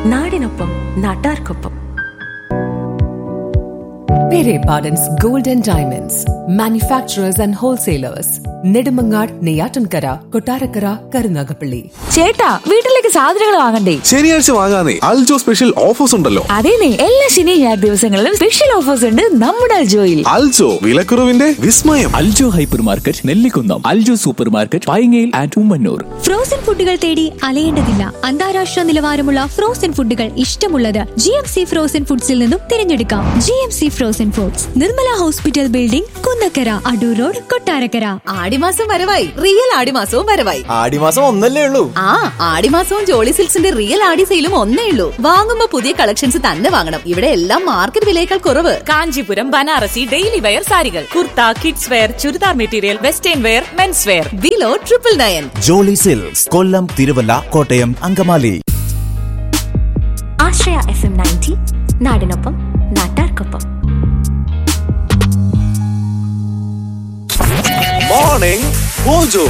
നാടിനൊപ്പം നാട്ടാർക്കൊപ്പം Pere Pardon's Gold and Diamonds, manufacturers and wholesalers, Nedumangad, Neyatankara, Kotarakara, Karunagapalli. ചേട്ടാ വീട്ടിലേക്ക് സാധനങ്ങൾ വാങ്ങണ്ടേ ശനിയാഴ്ച വാങ്ങാനേ അൽജോ സ്പെഷ്യൽ ഓഫേഴ്സ് ഉണ്ടല്ലോ അതേനെ എല്ലാ ശനി ഞായർ ദിവസങ്ങളിലും സ്പെഷ്യൽ ഓഫേഴ്സ് ഉണ്ട് നമ്മുടെ അൽജോയിൽ അൽജോ വിലക്കുറവിന്റെ വിസ്മയം Aljo hyper market Nellikunnam Aljo super market പൈങ്ങയിൽ ആൻഡ് ഉമ്മന്നൂർ ഫ്രോസൺ ഫുഡുകൾ തേടി അലയേണ്ടതില്ല അന്താരാഷ്ട്ര നിലവാരമുള്ള ഫ്രോസൺ ഫുഡുകൾ ഇഷ്ടമുള്ളത് ജി എം സി ഫ്രോസൺ ഫുഡ്സിൽ നിന്നും തിരഞ്ഞെടുക്കാം G M C frozen foods Nirmala hospital building Kunnakkara Adoor road Kottarakkara ആടിമാസം വരവായി റിയൽ ആടിമാസവും വരവായി ആടിമാസം ഒന്നല്ലേ ഉള്ളൂ ആ ആടിമാസവും ജോളി സിൽക്സിന്റെ റിയൽ ആടി സെയിലും ഒന്നേ ഉള്ളൂ വാങ്ങുമ്പോ പുതിയ കളക്ഷൻസ് തന്നെ വാങ്ങണം ഇവിടെ എല്ലാം മാർക്കറ്റ് വിലയേക്കാൾ കുറവ് കാഞ്ചീപുരം ബനാറസി ഡെയിലി വെയർ സാരികൾ kurta kids wear churidar material western wear mens wear below triple nine Jolly Silks Kollam Thiruvalla Kottayam Angamaly Ashraya F M ninety നാടിനൊപ്പം നാട്ടാർക്കൊപ്പം മോർണിംഗ് മോജോ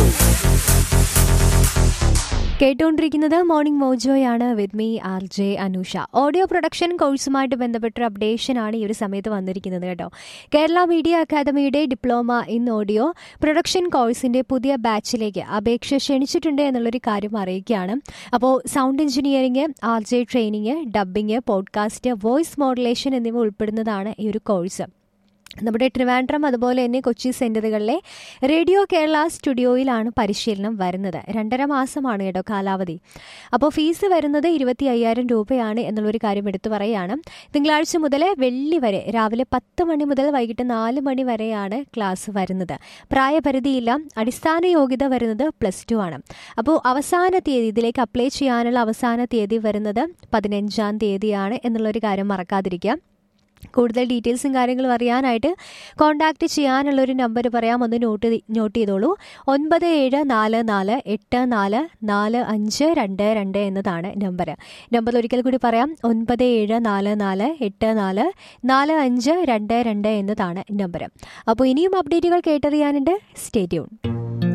കേട്ടുകൊണ്ടിരിക്കുന്നത് മോർണിംഗ് മോജോയാണ് with me R J Anusha audio production കോഴ്സുമായിട്ട് ബന്ധപ്പെട്ടൊരു അപ്ഡേഷൻ ആണ് ഈ ഒരു സമയത്ത് വന്നിരിക്കുന്നത് കേട്ടോ കേരള മീഡിയ അക്കാദമിയുടെ ഡിപ്ലോമ ഇൻ ഓഡിയോ പ്രൊഡക്ഷൻ കോഴ്സിന്റെ പുതിയ ബാച്ചിലേക്ക് അപേക്ഷ ക്ഷണിച്ചിട്ടുണ്ട് എന്നുള്ളൊരു കാര്യം അറിയിക്കുകയാണ് അപ്പോൾ sound engineering R J training dubbing podcast voice modulation എന്നിവ ഉൾപ്പെടുന്നതാണ് ഈ ഒരു കോഴ്സ് നമ്മുടെ ട്രിവാൻഡ്രം അതുപോലെ തന്നെ കൊച്ചി സെൻറ്ററുകളിലെ റേഡിയോ കേരള സ്റ്റുഡിയോയിലാണ് പരിശീലനം വരുന്നത് രണ്ടര മാസമാണ് കേട്ടോ കാലാവധി അപ്പോൾ ഫീസ് വരുന്നത് ഇരുപത്തി അയ്യായിരം രൂപയാണ് എന്നുള്ളൊരു കാര്യം എടുത്തു പറയുകയാണ് തിങ്കളാഴ്ച മുതൽ വെള്ളി വരെ രാവിലെ പത്ത് മണി മുതൽ വൈകിട്ട് നാല് മണി വരെയാണ് ക്ലാസ് വരുന്നത് പ്രായപരിധിയില്ല അടിസ്ഥാന യോഗ്യത വരുന്നത് പ്ലസ് ടു ആണ് അപ്പോൾ അവസാന തീയതി ഇതിലേക്ക് അപ്ലൈ ചെയ്യാനുള്ള അവസാന തീയതി വരുന്നത് പതിനഞ്ചാം തീയതിയാണ് എന്നുള്ളൊരു കാര്യം മറക്കാതിരിക്കുക കൂടുതൽ ഡീറ്റെയിൽസും കാര്യങ്ങളും അറിയാനായിട്ട് കോൺടാക്റ്റ് ചെയ്യാനുള്ളൊരു നമ്പർ പറയാം ഒന്ന് നോട്ട് നോട്ട് ചെയ്തോളൂ ഒൻപത് ഏഴ് നാല് നാല് എട്ട് നാല് നാല് അഞ്ച് രണ്ട് രണ്ട് എന്നതാണ് നമ്പർ നമ്പർ ഒരിക്കൽ കൂടി പറയാം ഒൻപത് ഏഴ് നാല് നാല് എട്ട് നാല് നാല് അഞ്ച് രണ്ട് രണ്ട് എന്നതാണ് നമ്പർ അപ്പോൾ ഇനിയും അപ്ഡേറ്റുകൾ കേട്ടറിയാനുണ്ട് സ്റ്റേറ്റ്യൂൺ